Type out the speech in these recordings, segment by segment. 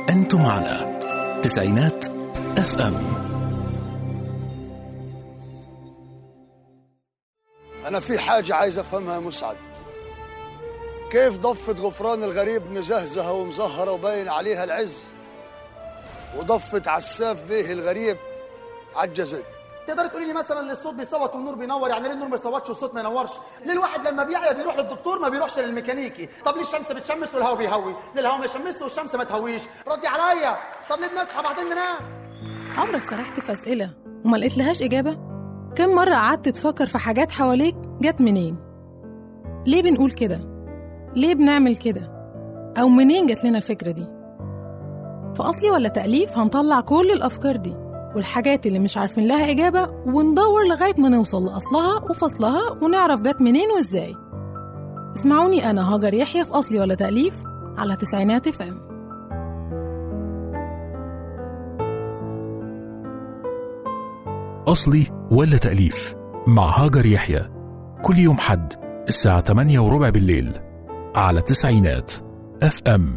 أنتم على تسعينات اف ام أنا في حاجة عايز أفهمها يا مسعد كيف ضفة غفران الغريب مزهزهة ومزهرة وباين عليها العز وضفة عساف بيه الغريب عجزت تقدر تقولي لي مثلا اللي الصوت بيصوت والنور بينور يعني ليه النور ما يصوتش والصوت ما ينورش ليه الواحد لما بيعيا بيروح للدكتور ما بيروحش للميكانيكي طب ليه الشمس بتشمس والهواء بيهوي ليه الهواء ما يشمسش والشمس ما تهويش ردي عليا طب ليه بنصحى بعدين ننام عمرك سرحت في أسئلة وما لقيت لهاش إجابة؟ كم مرة قعدت تفكر في حاجات حواليك جت منين؟ ليه بنقول كده؟ ليه بنعمل كده؟ أو منين جت لنا الفكرة دي؟ في أصلي ولا تأليف هنطلع كل الأفكار دي والحاجات اللي مش عارفين لها إجابة وندور لغاية ما نوصل لأصلها وفصلها ونعرف جت منين وإزاي اسمعوني أنا هاجر يحيى في أصلي ولا تأليف على تسعينات فام أصلي ولا تأليف مع هاجر يحيى كل يوم حد الساعة 8 وربع بالليل على تسعينات اف ام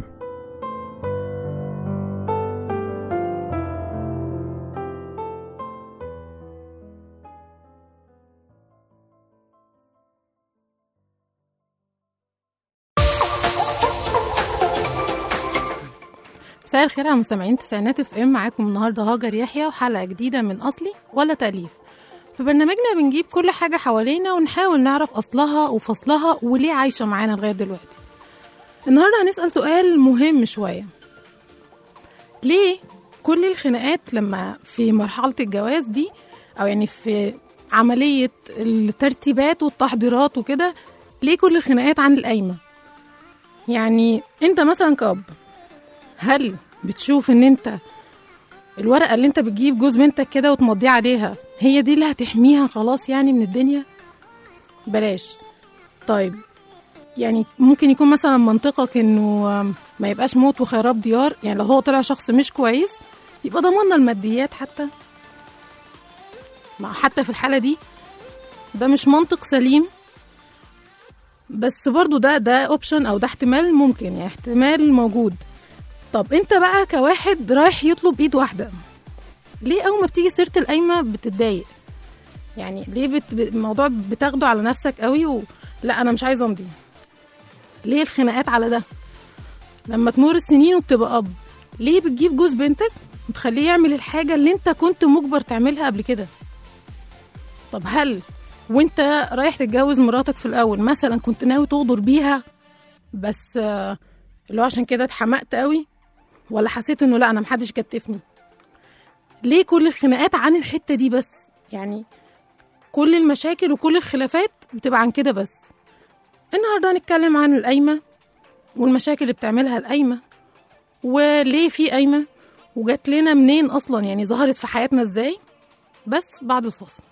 مساء الخير على مستمعين تسعينات اف ام معاكم النهارده هاجر يحيى وحلقه جديده من اصلي ولا تاليف في برنامجنا بنجيب كل حاجه حوالينا ونحاول نعرف اصلها وفصلها وليه عايشه معانا لغايه دلوقتي النهارده هنسال سؤال مهم شويه ليه كل الخناقات لما في مرحله الجواز دي او يعني في عمليه الترتيبات والتحضيرات وكده ليه كل الخناقات عن القايمه يعني انت مثلا كأب هل بتشوف ان انت الورقه اللي انت بتجيب جوز بنتك كده وتمضيه عليها هي دي اللي هتحميها خلاص يعني من الدنيا بلاش طيب يعني ممكن يكون مثلا منطقك انه ما يبقاش موت وخراب ديار يعني لو هو طلع شخص مش كويس يبقى ضمننا الماديات حتى مع حتى في الحاله دي ده مش منطق سليم بس برضو ده ده اوبشن او ده احتمال ممكن يعني احتمال موجود طب انت بقى كواحد رايح يطلب ايد واحده ليه اول ما بتيجي سيره القايمه بتتضايق يعني ليه بت... الموضوع بتاخده على نفسك قوي و... لا انا مش عايزه امضي ليه الخناقات على ده لما تمر السنين وبتبقى اب ليه بتجيب جوز بنتك وتخليه يعمل الحاجه اللي انت كنت مجبر تعملها قبل كده طب هل وانت رايح تتجوز مراتك في الاول مثلا كنت ناوي تغدر بيها بس آه، اللي هو عشان كده اتحمقت قوي ولا حسيت انه لا انا محدش كتفني ليه كل الخناقات عن الحته دي بس يعني كل المشاكل وكل الخلافات بتبقى عن كده بس النهارده هنتكلم عن القايمه والمشاكل اللي بتعملها القايمه وليه في قايمه وجات لنا منين اصلا يعني ظهرت في حياتنا ازاي بس بعد الفاصل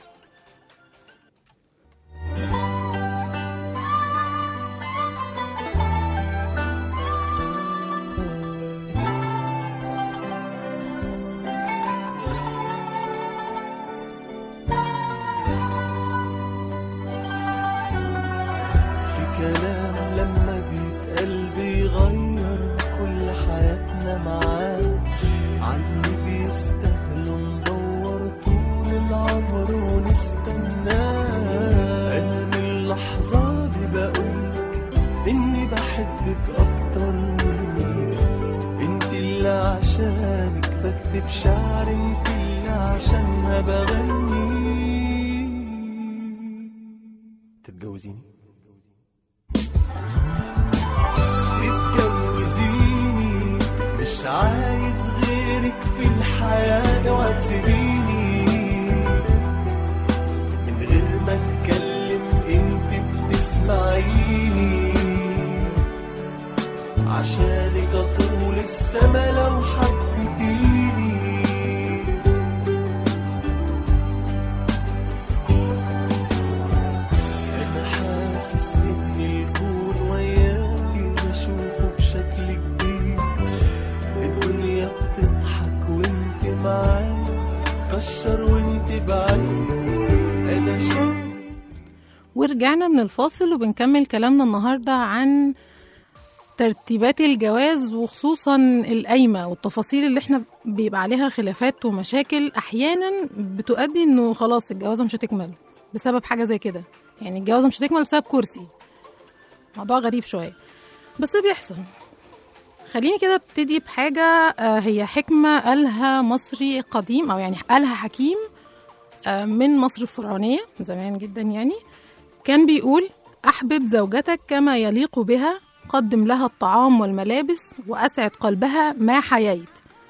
في كلام لما بيتقال بيغير كل حياتنا معاه عاللي بيستاهلوا ندور طول العمر ونستناه أنا من اللحظة دي بقولك إني بحبك أكتر مني انت اللي عشانك بكتب شعر انت اللي عشانها بغني تتجوزيني تتجوزيني مش عايز غيرك في الحياة اوعى تسيبيني من غير ما اتكلم انت بتسمعيني عشانك اطول السما لو حبيتيني انا حاسس ان الكون وياكي بشوفه بشكل جديد الدنيا بتضحك وانت معايا كشر وانت بعيد انا شايف ورجعنا من الفاصل وبنكمل كلامنا النهارده عن ترتيبات الجواز وخصوصا القايمة والتفاصيل اللي احنا بيبقى عليها خلافات ومشاكل أحيانا بتؤدي إنه خلاص الجوازة مش هتكمل بسبب حاجة زي كده يعني الجوازة مش هتكمل بسبب كرسي موضوع غريب شوية بس بيحصل خليني كده ابتدي بحاجة آه، هي حكمة قالها مصري قديم أو يعني قالها حكيم آه، من مصر الفرعونية زمان جدا يعني كان بيقول أحبب زوجتك كما يليق بها قدم لها الطعام والملابس وأسعد قلبها ما حييت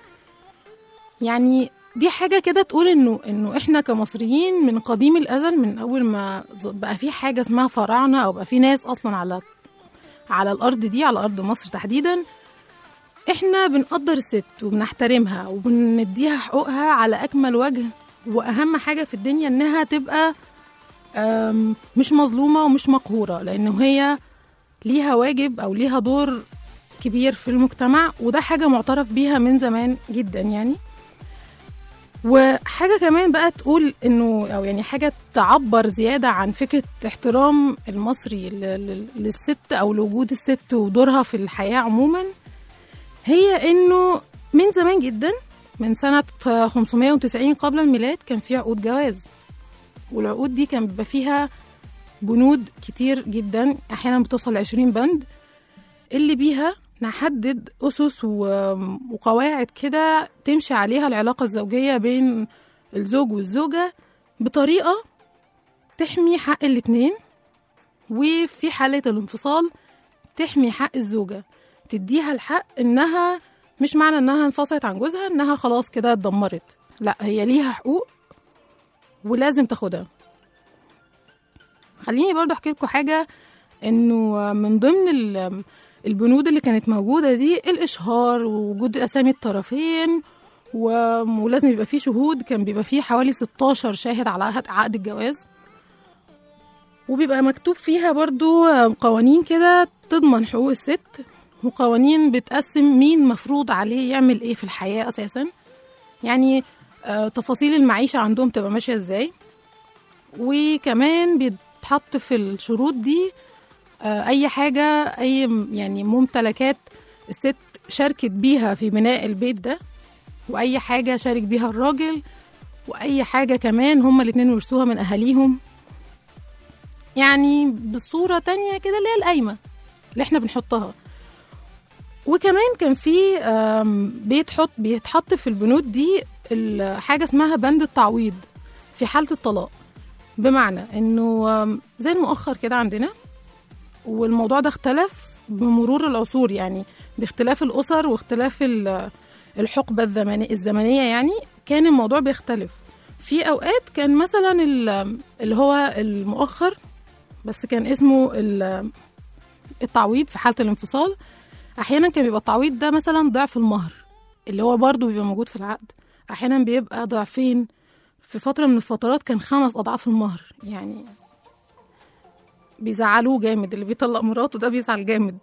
يعني دي حاجة كده تقول إنه إنه إحنا كمصريين من قديم الأزل من أول ما ز- بقى في حاجة اسمها فراعنة أو بقى في ناس أصلا على على الأرض دي على أرض مصر تحديدا إحنا بنقدر الست وبنحترمها وبنديها حقوقها على أكمل وجه وأهم حاجة في الدنيا إنها تبقى أم، مش مظلومة ومش مقهورة لأنه هي ليها واجب أو ليها دور كبير في المجتمع وده حاجة معترف بيها من زمان جدا يعني وحاجة كمان بقى تقول انه او يعني حاجة تعبر زيادة عن فكرة احترام المصري ل- ل- للست او لوجود الست ودورها في الحياة عموما هي انه من زمان جدا من سنة 590 قبل الميلاد كان في عقود جواز والعقود دي كان بيبقى فيها بنود كتير جدا احيانا بتوصل ل 20 بند اللي بيها نحدد أسس و- وقواعد كده تمشي عليها العلاقة الزوجية بين الزوج والزوجة بطريقة تحمي حق الاتنين وفي حالة الانفصال تحمي حق الزوجة تديها الحق إنها مش معنى إنها انفصلت عن جوزها إنها خلاص كده اتدمرت لا هي ليها حقوق ولازم تاخدها خليني برضو احكي لكم حاجة انه من ضمن ال- البنود اللي كانت موجودة دي الإشهار ووجود أسامي الطرفين و- ولازم يبقى فيه شهود كان بيبقى فيه حوالي 16 شاهد على عقد- عقد الجواز وبيبقى مكتوب فيها برضو قوانين كده تضمن حقوق الست وقوانين بتقسم مين مفروض عليه يعمل ايه في الحياة أساسا يعني آه، تفاصيل المعيشة عندهم تبقى ماشية ازاي وكمان بيتحط في الشروط دي آه، اي حاجه اي م- يعني ممتلكات الست شاركت بيها في بناء البيت ده واي حاجه شارك بيها الراجل واي حاجه كمان هما الاتنين ورثوها من اهاليهم يعني بصوره تانية كده اللي هي القايمه اللي احنا بنحطها وكمان كان في آم، بيتحط بيتحط في البنود دي ال- حاجه اسمها بند التعويض في حاله الطلاق بمعنى انه آم، زي المؤخر كده عندنا والموضوع ده اختلف بمرور العصور يعني باختلاف الأسر واختلاف ال- الحقبة الزمنية الزمنية يعني كان الموضوع بيختلف في أوقات كان مثلا ال- اللي هو المؤخر بس كان اسمه ال- التعويض في حالة الانفصال أحيانا كان بيبقى التعويض ده مثلا ضعف المهر اللي هو برضه بيبقى موجود في العقد أحيانا بيبقى ضعفين في فترة من الفترات كان خمس أضعاف المهر يعني بيزعلوه جامد اللي بيطلق مراته ده بيزعل جامد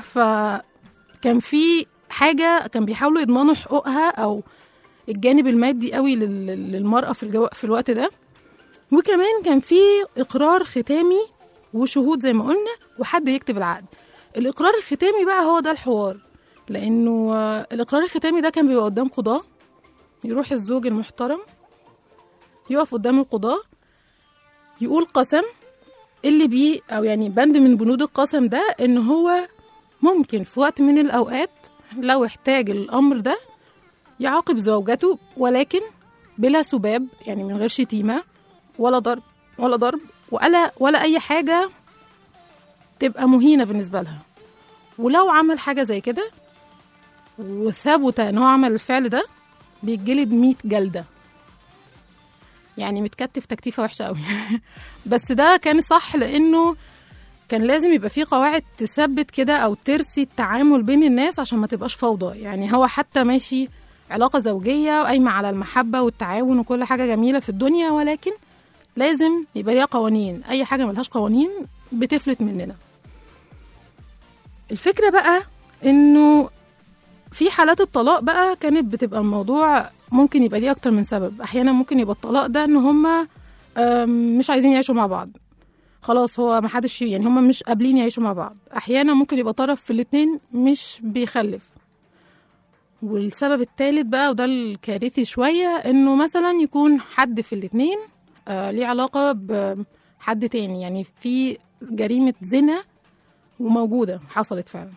فكان في حاجة كان بيحاولوا يضمنوا حقوقها أو الجانب المادي قوي لل- للمرأة في, الجو... في الوقت ده وكمان كان في إقرار ختامي وشهود زي ما قلنا وحد يكتب العقد الإقرار الختامي بقى هو ده الحوار لأنه آه، الإقرار الختامي ده كان بيبقى قدام قضاة يروح الزوج المحترم يقف قدام القضاة يقول قسم اللي بيه او يعني بند من بنود القسم ده ان هو ممكن في وقت من الاوقات لو احتاج الامر ده يعاقب زوجته ولكن بلا سباب يعني من غير شتيمه ولا ضرب ولا ضرب ولا ولا اي حاجه تبقى مهينه بالنسبه لها ولو عمل حاجه زي كده وثبت ان هو عمل الفعل ده بيتجلد 100 جلده يعني متكتف تكتيفه وحشه قوي بس ده كان صح لانه كان لازم يبقى في قواعد تثبت كده او ترسي التعامل بين الناس عشان ما تبقاش فوضى يعني هو حتى ماشي علاقة زوجية وقايمة على المحبة والتعاون وكل حاجة جميلة في الدنيا ولكن لازم يبقى ليها قوانين أي حاجة ملهاش قوانين بتفلت مننا الفكرة بقى إنه في حالات الطلاق بقى كانت بتبقى الموضوع ممكن يبقى ليه أكتر من سبب أحيانا ممكن يبقى الطلاق ده إن هما أم، مش عايزين يعيشوا مع بعض خلاص هو ما حدش يعني هما مش قابلين يعيشوا مع بعض احيانا ممكن يبقى طرف في الاتنين مش بيخلف والسبب الثالث بقى وده الكارثي شوية انه مثلا يكون حد في الاتنين آه ليه علاقة بحد تاني يعني في جريمة زنا وموجودة حصلت فعلا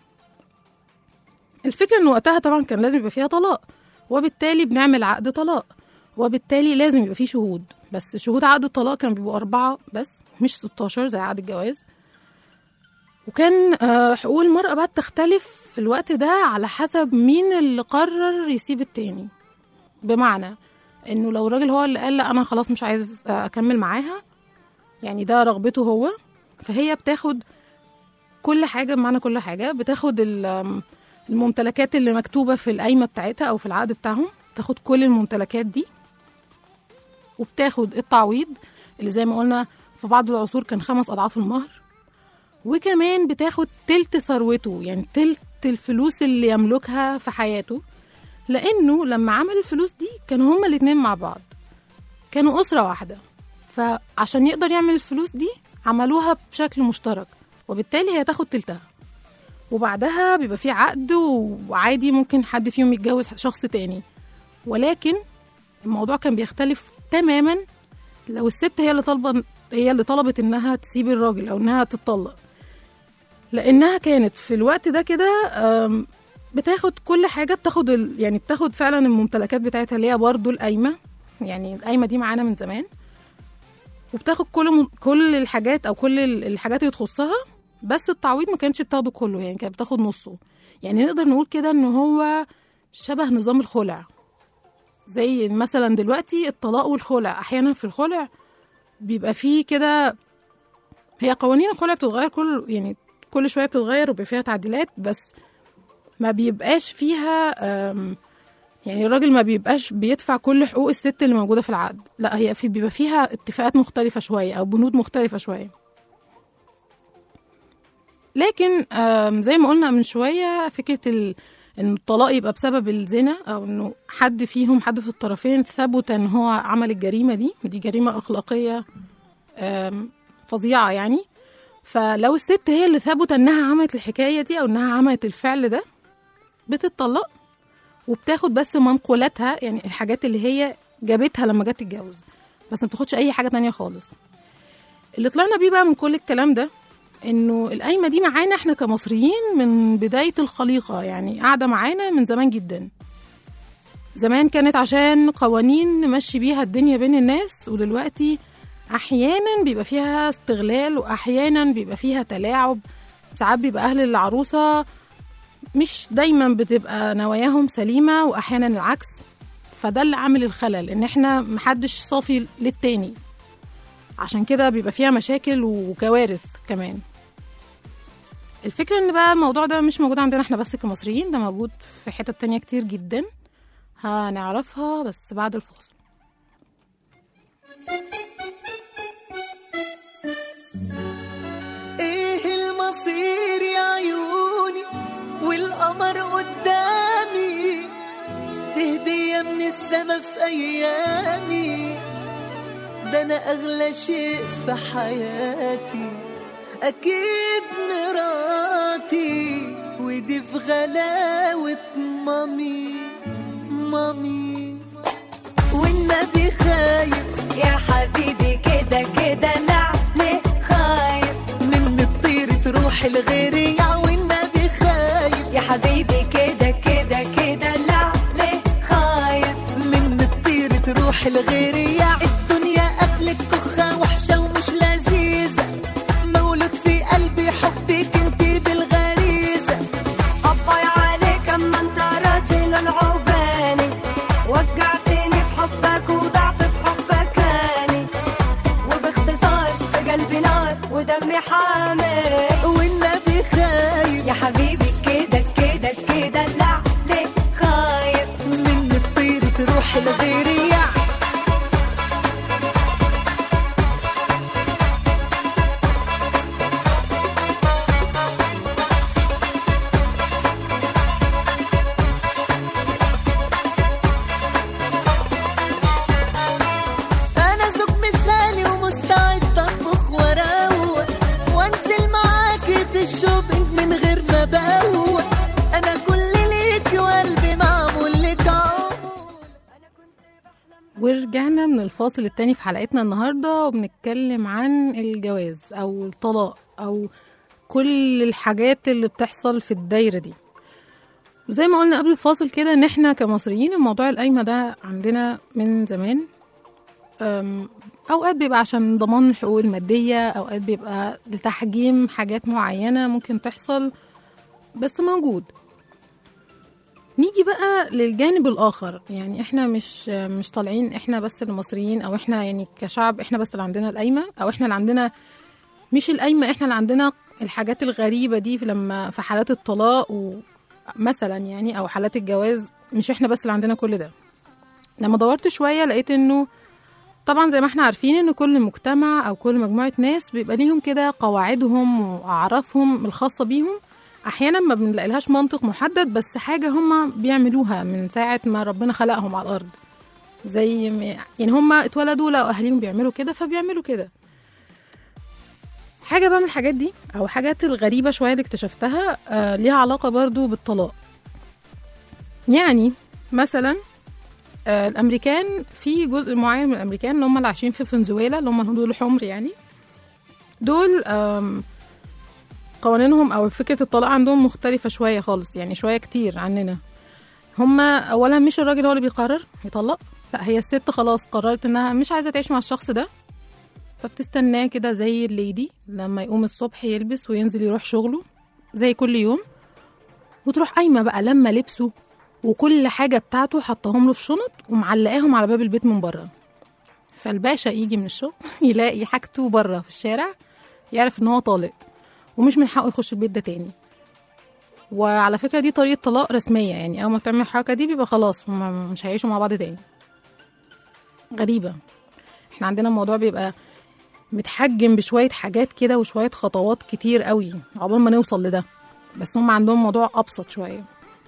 الفكرة ان وقتها طبعا كان لازم يبقى فيها طلاق وبالتالي بنعمل عقد طلاق وبالتالي لازم يبقى فيه شهود بس شهود عقد الطلاق كان بيبقوا أربعة بس مش 16 زي عقد الجواز وكان آه، حقوق المرأة بقى تختلف في الوقت ده على حسب مين اللي قرر يسيب التاني بمعنى انه لو الراجل هو اللي قال لا انا خلاص مش عايز آه، اكمل معاها يعني ده رغبته هو فهي بتاخد كل حاجة بمعنى كل حاجة بتاخد ال- آم، الممتلكات اللي مكتوبة في القايمة بتاعتها أو في العقد بتاعهم تاخد كل الممتلكات دي وبتاخد التعويض اللي زي ما قلنا في بعض العصور كان خمس أضعاف المهر وكمان بتاخد تلت ثروته يعني تلت الفلوس اللي يملكها في حياته لأنه لما عمل الفلوس دي كانوا هما الاتنين مع بعض كانوا أسرة واحدة فعشان يقدر يعمل الفلوس دي عملوها بشكل مشترك وبالتالي هي تاخد تلتها وبعدها بيبقى في عقد وعادي ممكن حد فيهم يتجوز شخص تاني ولكن الموضوع كان بيختلف تماما لو الست هي اللي طالبه هي اللي طلبت انها تسيب الراجل او انها تتطلق لانها كانت في الوقت ده كده آم، بتاخد كل حاجه بتاخد ال... يعني بتاخد فعلا الممتلكات بتاعتها اللي هي برضه القايمه يعني القايمه دي معانا من زمان وبتاخد كل م... كل الحاجات او كل ال- الحاجات اللي تخصها بس التعويض ما كانتش بتاخده كله يعني كانت بتاخد نصه يعني نقدر نقول كده ان هو شبه نظام الخلع زي مثلا دلوقتي الطلاق والخلع احيانا في الخلع بيبقى فيه كده هي قوانين الخلع بتتغير كل يعني كل شويه بتتغير وبيبقى فيها تعديلات بس ما بيبقاش فيها أم، يعني الراجل ما بيبقاش بيدفع كل حقوق الست اللي موجوده في العقد لا هي في بيبقى فيها اتفاقات مختلفه شويه او بنود مختلفه شويه لكن آم، زي ما قلنا من شويه فكره ال... ان الطلاق يبقى بسبب الزنا او انه حد فيهم حد في الطرفين ثبت ان هو عمل الجريمه دي دي جريمه اخلاقيه آم، فظيعه يعني فلو الست هي اللي ثبت انها عملت الحكايه دي او انها عملت الفعل ده بتطلق وبتاخد بس منقولاتها يعني الحاجات اللي هي جابتها لما جت تتجوز بس ما بتاخدش اي حاجه تانية خالص اللي طلعنا بيه بقى من كل الكلام ده انه القايمه دي معانا احنا كمصريين من بدايه الخليقه يعني قاعده معانا من زمان جدا زمان كانت عشان قوانين نمشي بيها الدنيا بين الناس ودلوقتي احيانا بيبقى فيها استغلال واحيانا بيبقى فيها تلاعب ساعات بيبقى اهل العروسه مش دايما بتبقى نواياهم سليمه واحيانا العكس فده اللي عامل الخلل ان احنا محدش صافي للتاني عشان كده بيبقى فيها مشاكل وكوارث كمان الفكرة ان بقى الموضوع ده مش موجود عندنا احنا بس كمصريين ده موجود في حتت تانية كتير جدا هنعرفها بس بعد الفاصل ايه المصير يا عيوني والقمر قدامي دي هدية من السما في ايامي ده انا اغلى شيء في حياتي اكيد مراتي ودي في غلاوة مامي مامي والنبي خايف يا حبيبي كده كده نعمة خايف من الطير تروح لغيري يا والنبي خايف يا حبيبي كده كده كده نعمة خايف من الطير تروح لغيري يا الدنيا قبلك كخة وحشة ومش لذيذة مولود في قلبي حبك انتي بالغريزة أباي عليك أما أنت راجل العوباني وقعتني في حبك وضعت في حبك هاني وباختصار في قلبي نار ودمي حامي والنبي خايف يا حبيبي كده كده كده لا ليه خايف من الطير تروح لغيري يا انا زوج مثالي ومستعد اطبخ واروق ورجعنا من الفاصل التاني في حلقتنا النهاردة وبنتكلم عن الجواز أو الطلاق أو كل الحاجات اللي بتحصل في الدايرة دي وزي ما قلنا قبل الفاصل كده ان احنا كمصريين الموضوع القايمة ده عندنا من زمان أم، اوقات بيبقى عشان ضمان الحقوق المادية اوقات بيبقى لتحجيم حاجات معينة ممكن تحصل بس موجود نيجي بقى للجانب الاخر يعني احنا مش مش طالعين احنا بس المصريين او احنا يعني كشعب احنا بس اللي عندنا القايمه او احنا اللي عندنا مش القايمه احنا اللي عندنا الحاجات الغريبه دي في لما في حالات الطلاق ومثلا يعني او حالات الجواز مش احنا بس اللي عندنا كل ده لما دورت شويه لقيت انه طبعا زي ما احنا عارفين ان كل مجتمع او كل مجموعه ناس بيبقى ليهم كده قواعدهم واعرافهم الخاصه بيهم احيانا ما بنلاقيلهاش منطق محدد بس حاجه هم بيعملوها من ساعه ما ربنا خلقهم على الارض زي ما يعني هم اتولدوا لقوا اهاليهم بيعملوا كده فبيعملوا كده حاجه بقى من الحاجات دي او حاجات الغريبه شويه اللي اكتشفتها آه ليها علاقه برضو بالطلاق يعني مثلا آه الامريكان في جزء معين من الامريكان اللي هم اللي عايشين في فنزويلا اللي هم الهنود الحمر يعني دول آم قوانينهم او فكره الطلاق عندهم مختلفه شويه خالص يعني شويه كتير عننا هما اولا مش الراجل هو اللي بيقرر يطلق لا هي الست خلاص قررت انها مش عايزه تعيش مع الشخص ده فبتستناه كده زي الليدي لما يقوم الصبح يلبس وينزل يروح شغله زي كل يوم وتروح قايمه بقى لما لبسه وكل حاجه بتاعته حطاهم له في شنط ومعلقاهم على باب البيت من بره فالباشا يجي من الشغل يلاقي حاجته بره في الشارع يعرف ان هو طالق ومش من حقه يخش البيت ده تاني وعلى فكرة دي طريقة طلاق رسمية يعني أول ما بتعمل الحركة دي بيبقى خلاص هما مش هيعيشوا مع بعض تاني غريبة احنا عندنا الموضوع بيبقى متحجم بشوية حاجات كده وشوية خطوات كتير قوي عقبال ما نوصل لده بس هم عندهم موضوع أبسط شوية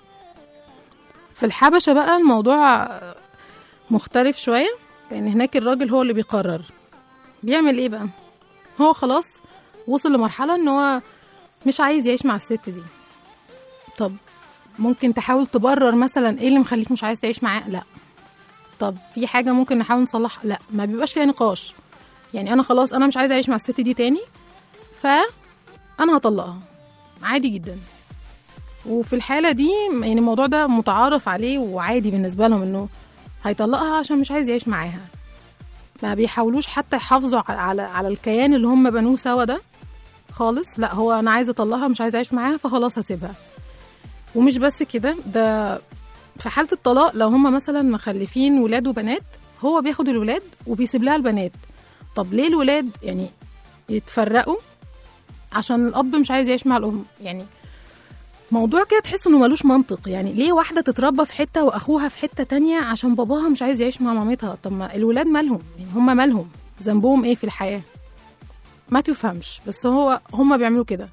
في الحبشة بقى الموضوع مختلف شوية لأن هناك الراجل هو اللي بيقرر بيعمل ايه بقى هو خلاص وصل لمرحلة ان هو مش عايز يعيش مع الست دي طب ممكن تحاول تبرر مثلا ايه اللي مخليك مش عايز تعيش معاه لا طب في حاجة ممكن نحاول نصلحها لا ما بيبقاش فيها نقاش يعني انا خلاص انا مش عايزة اعيش مع الست دي تاني ف انا هطلقها عادي جدا وفي الحالة دي يعني الموضوع ده متعارف عليه وعادي بالنسبة لهم انه هيطلقها عشان مش عايز يعيش معاها ما بيحاولوش حتى يحافظوا على على, على الكيان اللي هم بنوه سوا ده خالص لا هو انا عايزه اطلقها مش عايزه اعيش معاها فخلاص هسيبها ومش بس كده ده في حاله الطلاق لو هم مثلا مخلفين ولاد وبنات هو بياخد الولاد وبيسيب لها البنات طب ليه الولاد يعني يتفرقوا عشان الاب مش عايز يعيش مع الام يعني موضوع كده تحس انه ملوش منطق يعني ليه واحده تتربى في حته واخوها في حته تانية عشان باباها مش عايز يعيش مع مامتها طب ما الولاد مالهم يعني هم مالهم ذنبهم ايه في الحياه ما تفهمش بس هو هم بيعملوا كده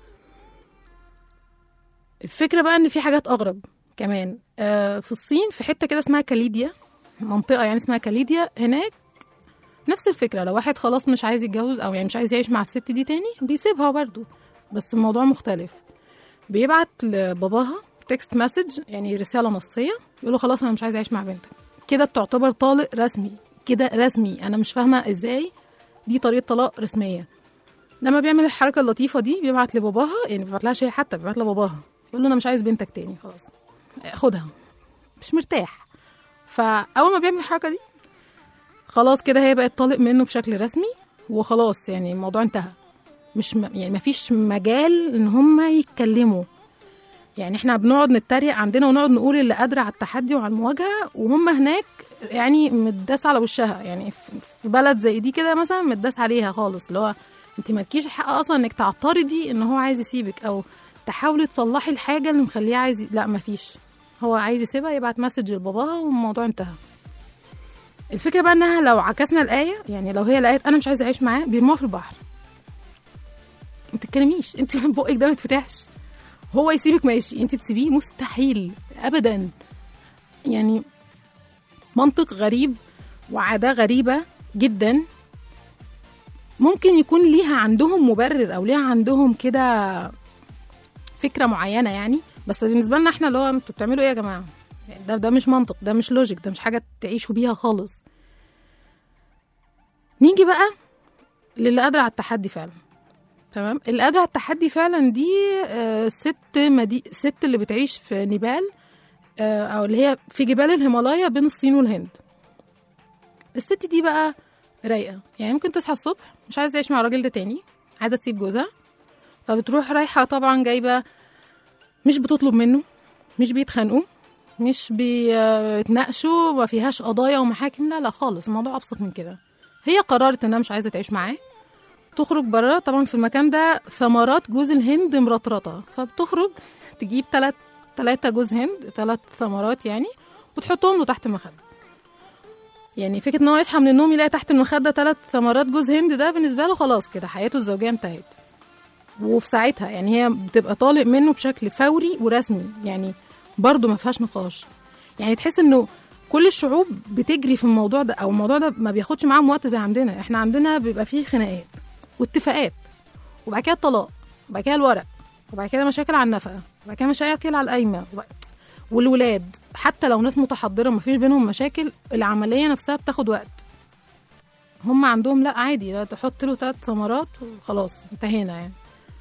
الفكره بقى ان في حاجات اغرب كمان آه في الصين في حته كده اسمها كاليديا منطقه يعني اسمها كاليديا هناك نفس الفكره لو واحد خلاص مش عايز يتجوز او يعني مش عايز يعيش مع الست دي تاني بيسيبها برضه بس الموضوع مختلف بيبعت لباباها تكست مسج يعني رساله نصيه يقول له خلاص انا مش عايز اعيش مع بنتك كده بتعتبر طالق رسمي كده رسمي انا مش فاهمه ازاي دي طريقه طلاق رسميه لما بيعمل الحركه اللطيفه دي بيبعت لباباها يعني بيبعت لها شيء حتى بيبعت لباباها يقول له انا مش عايز بنتك تاني خلاص خدها مش مرتاح فاول ما بيعمل الحركه دي خلاص كده هي بقت طالق منه بشكل رسمي وخلاص يعني الموضوع انتهى مش م... يعني مفيش مجال ان هم يتكلموا يعني احنا بنقعد نتريق عندنا ونقعد نقول اللي قادره على التحدي وعلى المواجهه وهم هناك يعني متداس على وشها يعني في بلد زي دي كده مثلا متداس عليها خالص اللي هو انت مالكيش الحق اصلا انك تعترضي ان هو عايز يسيبك او تحاولي تصلحي الحاجه اللي مخليه عايز ي- لا مفيش هو عايز يسيبها يبعت مسج لباباها والموضوع انتهى الفكره بقى انها لو عكسنا الايه يعني لو هي لقيت انا مش عايزه اعيش معاه بيرموها في البحر ما تتكلميش انت من بقك ده ما يتفتحش هو يسيبك ماشي انت تسيبيه مستحيل ابدا يعني منطق غريب وعادة غريبة جدا ممكن يكون ليها عندهم مبرر او ليها عندهم كده فكرة معينة يعني بس بالنسبة لنا احنا اللي هو انتوا بتعملوا ايه يا جماعة يعني ده ده مش منطق ده مش لوجيك ده مش حاجة تعيشوا بيها خالص نيجي بقى للي قادرة على التحدي فعلا تمام اللي قادرة على التحدي فعلا دي آه، ست مدي... ست اللي بتعيش في نيبال آه، او اللي هي في جبال الهيمالايا بين الصين والهند الست دي بقى رايقة يعني ممكن تصحى الصبح مش عايزة تعيش مع الراجل ده تاني عايزة تسيب جوزها فبتروح رايحة طبعا جايبة مش بتطلب منه مش بيتخانقوا مش بيتناقشوا ما فيهاش قضايا ومحاكم لا لا خالص الموضوع ابسط من كده هي قررت انها مش عايزه تعيش معاه تخرج بره طبعا في المكان ده ثمرات جوز الهند مرطرطه فبتخرج تجيب تلات تلاتة جوز هند تلات ثمرات يعني وتحطهم له تحت المخده يعني فكره ان هو يصحى من النوم يلاقي تحت المخده تلات ثمرات جوز هند ده بالنسبه له خلاص كده حياته الزوجيه انتهت وفي ساعتها يعني هي بتبقى طالق منه بشكل فوري ورسمي يعني برضه ما فيهاش نقاش يعني تحس انه كل الشعوب بتجري في الموضوع ده او الموضوع ده ما بياخدش معاهم وقت زي عندنا احنا عندنا بيبقى فيه خناقات واتفاقات وبعد كده الطلاق وبعد كده الورق وبعد كده مشاكل على النفقه وبعد كده مشاكل على القايمه وبعد- والولاد حتى لو ناس متحضره ما فيش بينهم مشاكل العمليه نفسها بتاخد وقت هم عندهم لا عادي لا تحط له ثلاث ثمرات وخلاص انتهينا يعني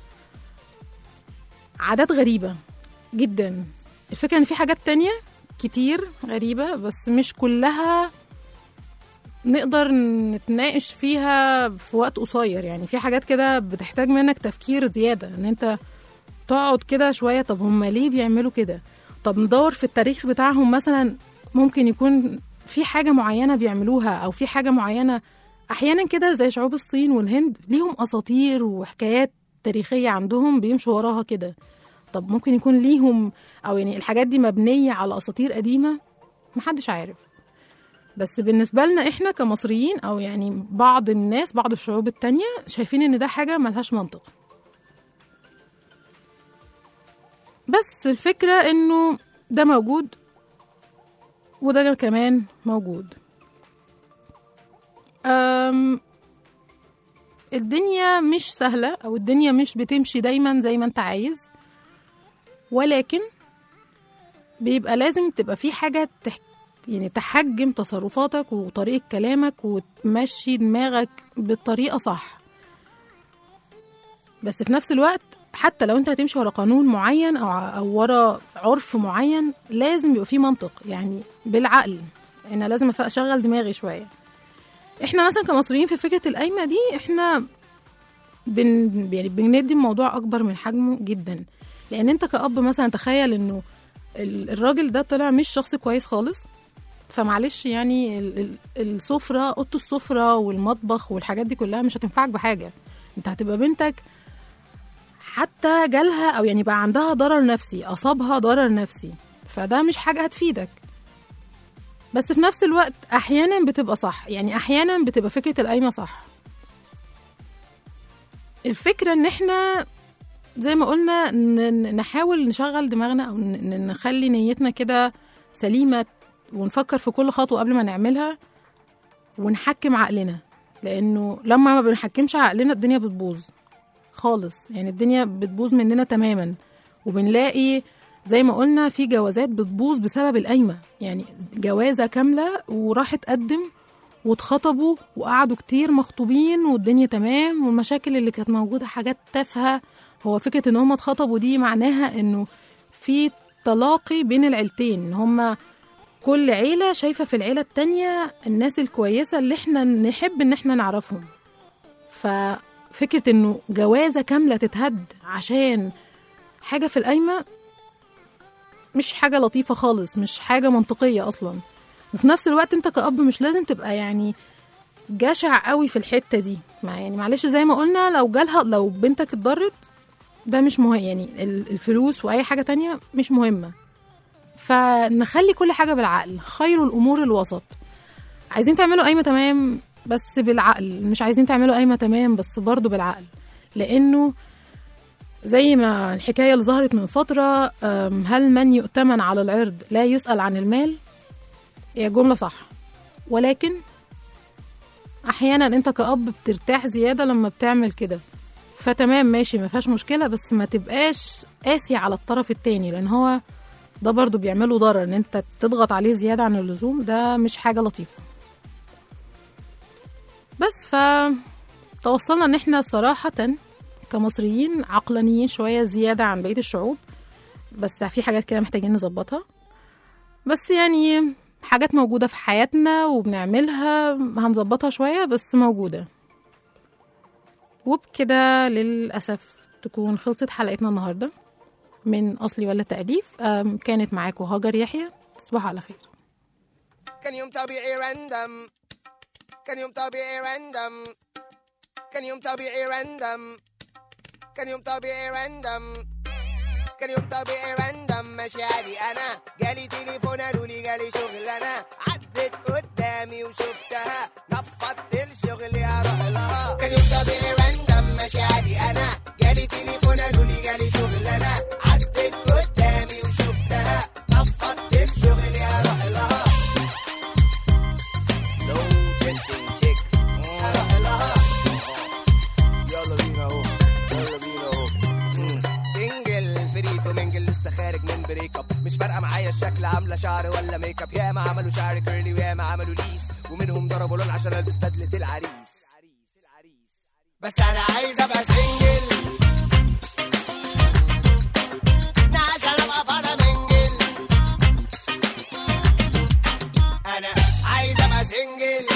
عادات غريبة جدا الفكرة ان في حاجات تانية كتير غريبة بس مش كلها نقدر نتناقش فيها في وقت قصير يعني في حاجات كده بتحتاج منك تفكير زيادة ان انت تقعد كده شوية طب هم ليه بيعملوا كده طب ندور في التاريخ بتاعهم مثلا ممكن يكون في حاجة معينة بيعملوها أو في حاجة معينة أحيانا كده زي شعوب الصين والهند ليهم أساطير وحكايات تاريخية عندهم بيمشوا وراها كده طب ممكن يكون ليهم أو يعني الحاجات دي مبنية على أساطير قديمة محدش عارف بس بالنسبة لنا إحنا كمصريين أو يعني بعض الناس بعض الشعوب التانية شايفين إن ده حاجة ملهاش منطق بس الفكرة إنه ده موجود وده كمان موجود أم الدنيا مش سهلة أو الدنيا مش بتمشي دايما زي ما أنت عايز ولكن بيبقى لازم تبقى في حاجة تح... يعني تحجم تصرفاتك وطريقة كلامك وتمشي دماغك بالطريقة صح بس في نفس الوقت حتى لو انت هتمشي ورا قانون معين او ع- او ورا عرف معين لازم يبقى فيه منطق يعني بالعقل انا لازم أف- اشغل دماغي شويه احنا مثلا كمصريين في فكره القايمه دي احنا بن يعني بندي الموضوع اكبر من حجمه جدا لان انت كأب مثلا تخيل انه ال- الراجل ده طلع مش شخص كويس خالص فمعلش يعني ال- ال- السفره اوضه السفره والمطبخ والحاجات دي كلها مش هتنفعك بحاجه انت هتبقى بنتك حتى جالها او يعني بقى عندها ضرر نفسي اصابها ضرر نفسي فده مش حاجه هتفيدك بس في نفس الوقت احيانا بتبقى صح يعني احيانا بتبقى فكره القايمه صح الفكره ان احنا زي ما قلنا ن- ن- نحاول نشغل دماغنا او ن- ن- نخلي نيتنا كده سليمه ونفكر في كل خطوه قبل ما نعملها ونحكم عقلنا لانه لما ما بنحكمش عقلنا الدنيا بتبوظ خالص يعني الدنيا بتبوظ مننا تماما وبنلاقي زي ما قلنا في جوازات بتبوظ بسبب القايمه يعني جوازه كامله وراح تقدم واتخطبوا وقعدوا كتير مخطوبين والدنيا تمام والمشاكل اللي كانت موجوده حاجات تافهه هو فكره ان هم اتخطبوا دي معناها انه في تلاقي بين العيلتين ان هم كل عيله شايفه في العيله التانية الناس الكويسه اللي احنا نحب ان احنا نعرفهم ففكره انه جوازه كامله تتهد عشان حاجه في القايمه مش حاجه لطيفه خالص مش حاجه منطقيه اصلا وفي نفس الوقت انت كأب مش لازم تبقى يعني جشع قوي في الحته دي مع يعني معلش زي ما قلنا لو جالها لو بنتك اتضرت ده مش مهم يعني ال- الفلوس واي حاجه تانية مش مهمه فنخلي كل حاجه بالعقل خير الامور الوسط عايزين تعملوا قايمه تمام بس بالعقل مش عايزين تعملوا قايمه تمام بس برضو بالعقل لانه زي ما الحكايه اللي ظهرت من فتره أم، هل من يؤتمن على العرض لا يسال عن المال هي جمله صح ولكن احيانا انت كأب بترتاح زياده لما بتعمل كده فتمام ماشي ما فيهاش مشكله بس ما تبقاش قاسي على الطرف التاني لان هو ده برضو بيعمله ضرر ان انت تضغط عليه زياده عن اللزوم ده مش حاجه لطيفه بس ف توصلنا ان احنا صراحة كمصريين عقلانيين شوية زيادة عن بقية الشعوب بس في حاجات كده محتاجين نظبطها بس يعني حاجات موجودة في حياتنا وبنعملها هنظبطها شوية بس موجودة وبكده للأسف تكون خلصت حلقتنا النهاردة من أصلي ولا تأليف أم، كانت معاكم هاجر يحيى تصبحوا على خير كان يوم طبيعي راندم كان يوم طبيعي راندم كان يوم طبيعي راندم كان يوم طبيعي راندم كان يوم طبيعي راندم ماشي عادي انا جالي تليفون قالوا لي جالي شغل انا عدت قدامي وشفتها نفضت الشغل هروح لها كان يوم طبيعي راندم ماشي عادي انا جالي تليفون قالوا لي جالي شغل انا عدت قدامي وشفتها نفضت الشغل هروح لها لو تنتين شيك هروح لها يلا بينا اهو يلا بينا اهو مم. سنجل فريتو منجل لسه خارج من بريك اب مش فارقه معايا الشكل عامله شعر ولا ميك اب ياما عملوا شعر كيرلي وياما عملوا ليس ومنهم ضربوا لون عشان البس بدله العريس بس انا عايز ابقى سنجل عشان ابقى فاضي منجل انا عايز ابقى سنجل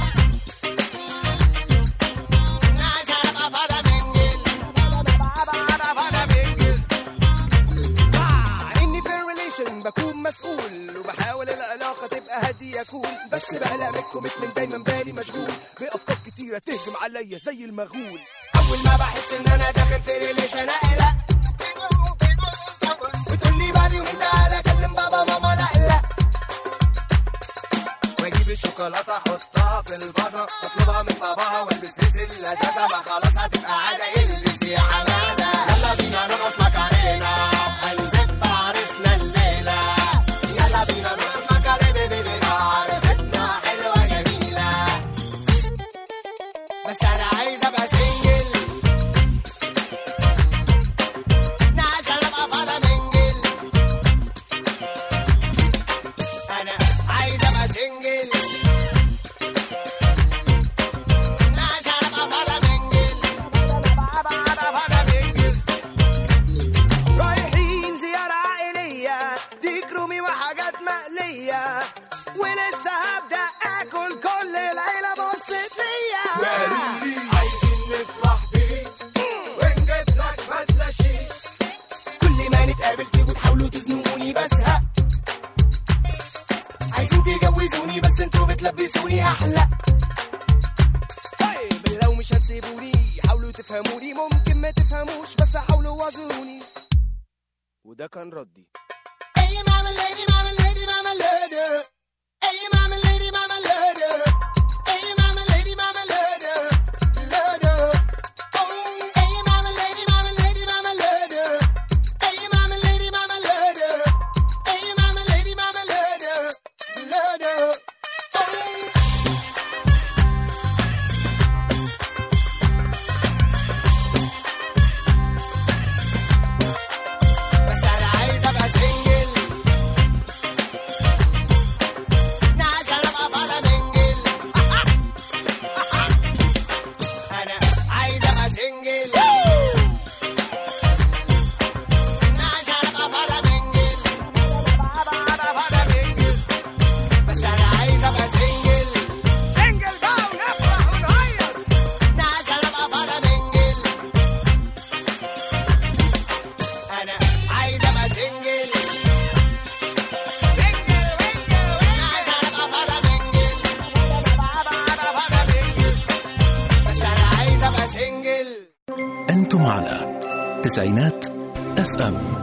عشان ابقى فاضي منجل ابقى فاضي منجل آه، اني في الريليشن بكون مسؤول وبحاول العلاقه تبقى هاديه كول بس بقلق من الكوميتمنت دايما بالي مشغول بافكار كتيره تهجم عليا زي المغول اول ما بحس ان انا داخل في ريليشن اقلق بتقول لي بعد يومين تعالى كلم بابا ماما لا لا واجيب الشوكولاته احطها في الفازه اطلبها من باباها والبس لبس اللذاذه ما خلاص هتبقى عاده البس يا حماده يلا بينا نرقص ماكارينا هنزف عرسنا الليله يلا بينا نرقص ماكارينا عرستنا حلوه جميله بس انا عايز ابقى سنجل عشان ابقى فاضي منجل انا عايز ابقى سنجل عشان ابقى فاضي منجل ابقى فاضي منجل رايحين زيارة عائلية ديك رومي وحاجات مقلية ولسه هبدأ آكل كل العيلة بصت ليا عايزين نفرح بيك ونجيب لك بدلة شيك كل ما نتقابل تيجوا تحاولوا تزنقوني بزهق عايزين تجوزوني بس انتوا بتلبسوني احلى طيب لو مش هتسيبوني حاولوا تفهموني ممكن ما تفهموش بس حاولوا وعظوني وده كان ردي Hey mama lady mama lady mama lady Hey mama lady mama lady Hey mama lady mama lady lady Oh Hey mama lady mama lady mama lady Hey mama lady mama lady Hey mama lady mama lady lady Oh بس انا عايز ابقى سنجل عشان ابقى فاضي منجل انا عايز ابقى سنجل عشان ابقى فاضي منجل ابقى فاضي منجل بس انا عايز ابقى سنجل سنجل بقى ونفرح ونهيص عشان ابقى فاضي منجل انا عايز ابقى سنجل سنجل سنجل عشان ابقى فاضي منجل ابقى فاضي منجل بس انا عايز ابقى سنجل أنتم على تسعينات اف ام